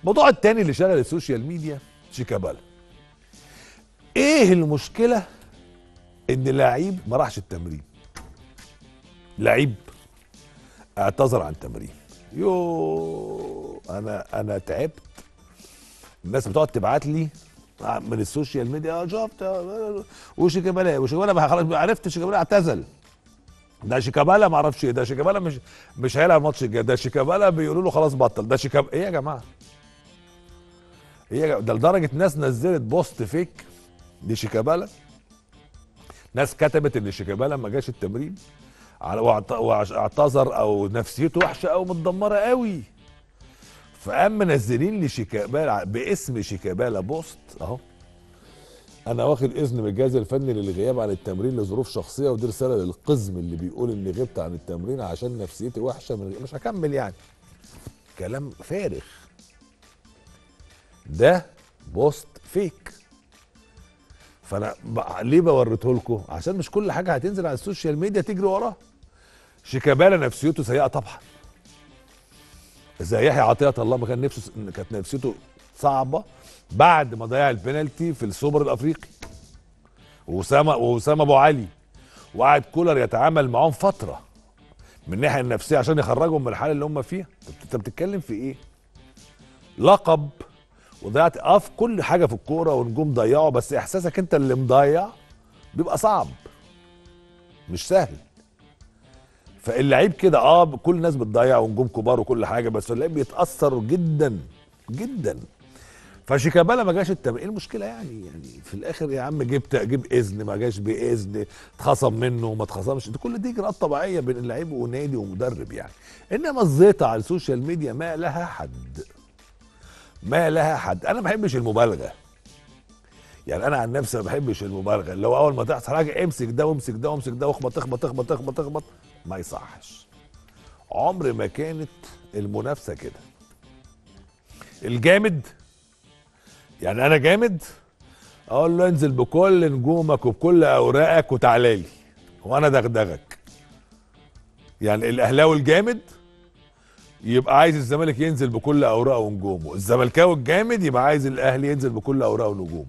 الموضوع التاني اللي شغل السوشيال ميديا شيكابالا ايه المشكله ان لعيب ما راحش التمرين لعيب اعتذر عن التمرين يو انا انا تعبت الناس بتقعد تبعت لي من السوشيال ميديا اه شفت وشيكابالا وشيكابالا خلاص عرفت شيكابالا اعتزل ده شيكابالا ما اعرفش ايه ده شيكابالا مش مش هيلعب الماتش الجاي ده شيكابالا بيقولوا له خلاص بطل ده شيكاب ايه يا جماعه ايه يا جماعة؟ ده لدرجه ناس نزلت بوست فيك لشيكابالا ناس كتبت ان شيكابالا ما جاش التمرين على واعت- واعش- واعتذر او نفسيته وحشه او متدمره قوي فقام منزلين لي شيكابالا باسم شيكابالا بوست اهو انا واخد اذن من الجهاز الفني للغياب عن التمرين لظروف شخصيه ودي رساله للقزم اللي بيقول اني غبت عن التمرين عشان نفسيتي وحشه من مش هكمل يعني كلام فارغ ده بوست فيك فانا ب- ليه بوريته لكم عشان مش كل حاجه هتنزل على السوشيال ميديا تجري وراها شيكابالا نفسيته سيئه طبعا زي يحيى عطيه الله ما كان نفسه كانت نفسيته صعبه بعد ما ضيع البنالتي في السوبر الافريقي واسامه واسامه ابو علي وقعد كولر يتعامل معاهم فتره من الناحيه النفسيه عشان يخرجهم من الحاله اللي هم فيها طب انت بتتكلم في ايه لقب وضيعت اه في كل حاجه في الكوره ونجوم ضيعوا بس احساسك انت اللي مضيع بيبقى صعب مش سهل فاللعيب كده اه كل الناس بتضيع ونجوم كبار وكل حاجه بس اللعيب بيتاثر جدا جدا فشيكابالا ما جاش التمرين ايه المشكله يعني يعني في الاخر يا عم جبت جيب اذن ما جاش باذن اتخصم منه وما اتخصمش ده كل دي اجراءات طبيعيه بين اللعيب ونادي ومدرب يعني انما الزيطه على السوشيال ميديا ما لها حد ما لها حد انا ما بحبش المبالغه يعني انا عن نفسي ما بحبش المبالغه اللي هو اول ما تحصل حاجه امسك ده وامسك ده وامسك ده واخبط اخبط اخبط اخبط اخبط ما يصحش عمر ما كانت المنافسه كده الجامد يعني انا جامد اقول له انزل بكل نجومك وبكل اوراقك وتعالى لي وانا دغدغك يعني الاهلاوي الجامد يبقى عايز الزمالك ينزل بكل اوراقه ونجومه الزملكاوي الجامد يبقى عايز الاهلي ينزل بكل اوراقه ونجومه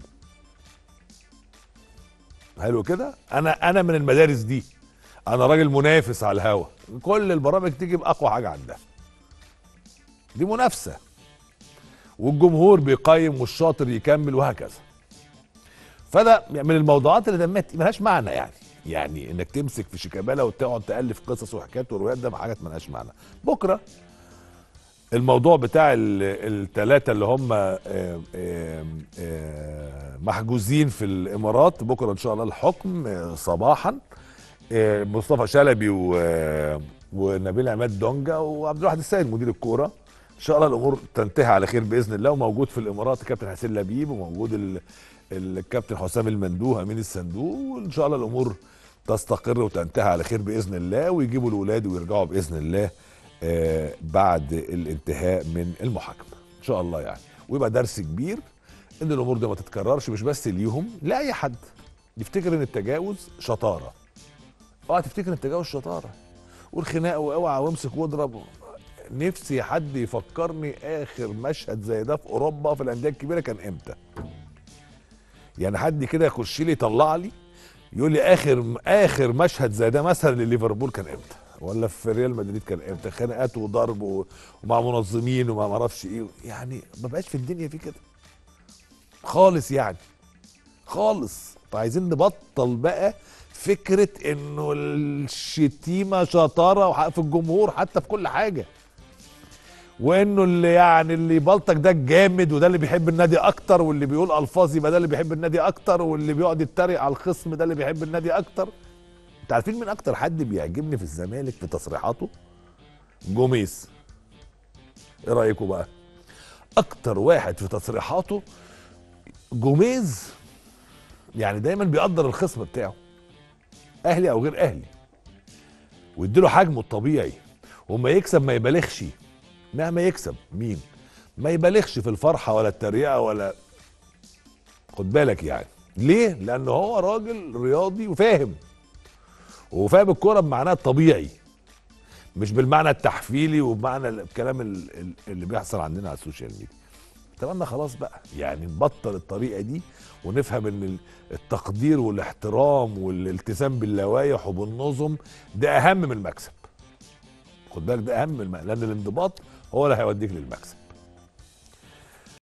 حلو كده انا انا من المدارس دي انا راجل منافس على الهوا كل البرامج تيجي باقوى حاجه عندها دي منافسه والجمهور بيقيم والشاطر يكمل وهكذا فده من الموضوعات اللي دمها ملهاش معنى يعني يعني انك تمسك في شيكابالا وتقعد تالف قصص وحكايات وروايات ده حاجات ملهاش معنى بكره الموضوع بتاع الثلاثه اللي هم آه، آه، آه، محجوزين في الامارات بكره ان شاء الله الحكم آه، صباحا آه، مصطفى شلبي و- آه، ونبيل عماد دونجا وعبد الواحد السيد مدير الكوره ان شاء الله الامور تنتهي على خير باذن الله وموجود في الامارات الكابتن حسين لبيب وموجود ال- الكابتن حسام المندوه امين الصندوق وان شاء الله الامور تستقر وتنتهي على خير باذن الله ويجيبوا الاولاد ويرجعوا باذن الله آه، بعد الانتهاء من المحاكمه ان شاء الله يعني ويبقى درس كبير ان الامور دي ما تتكررش مش بس ليهم لاي حد يفتكر ان التجاوز شطاره اوعى تفتكر ان التجاوز شطاره والخناق واوعى وامسك واضرب نفسي حد يفكرني اخر مشهد زي ده في اوروبا في الانديه الكبيره كان امتى يعني حد كده يخش لي يطلع لي يقول لي اخر اخر مشهد زي ده مثلا لليفربول كان امتى ولا في ريال مدريد كان امتى خناقات وضرب و- ومع منظمين وما معرفش ايه يعني ما بقاش في الدنيا في كده خالص يعني خالص فعايزين نبطل بقى فكره انه الشتيمه شطاره وحق في الجمهور حتى في كل حاجه وانه اللي يعني اللي يبلطج ده الجامد وده اللي بيحب النادي اكتر واللي بيقول الفاظ يبقى ده اللي بيحب النادي اكتر واللي بيقعد يتريق على الخصم ده اللي بيحب النادي اكتر انت عارفين مين اكتر حد بيعجبني في الزمالك في تصريحاته جوميز ايه رايكم بقى اكتر واحد في تصريحاته جوميز يعني دايما بيقدر الخصم بتاعه اهلي او غير اهلي ويديله حجمه الطبيعي وما يكسب ما يبالغش مهما يكسب مين ما يبالغش في الفرحه ولا التريقه ولا خد بالك يعني ليه لان هو راجل رياضي وفاهم وفاهم الكوره بمعناها الطبيعي مش بالمعنى التحفيلي وبمعنى الكلام ال- ال- اللي بيحصل عندنا على السوشيال ميديا اتمنى خلاص بقى يعني نبطل الطريقه دي ونفهم ان ال- التقدير والاحترام والالتزام باللوائح وبالنظم ده اهم من المكسب خد بالك ده اهم من الم... لان الانضباط هو اللي هيوديك للمكسب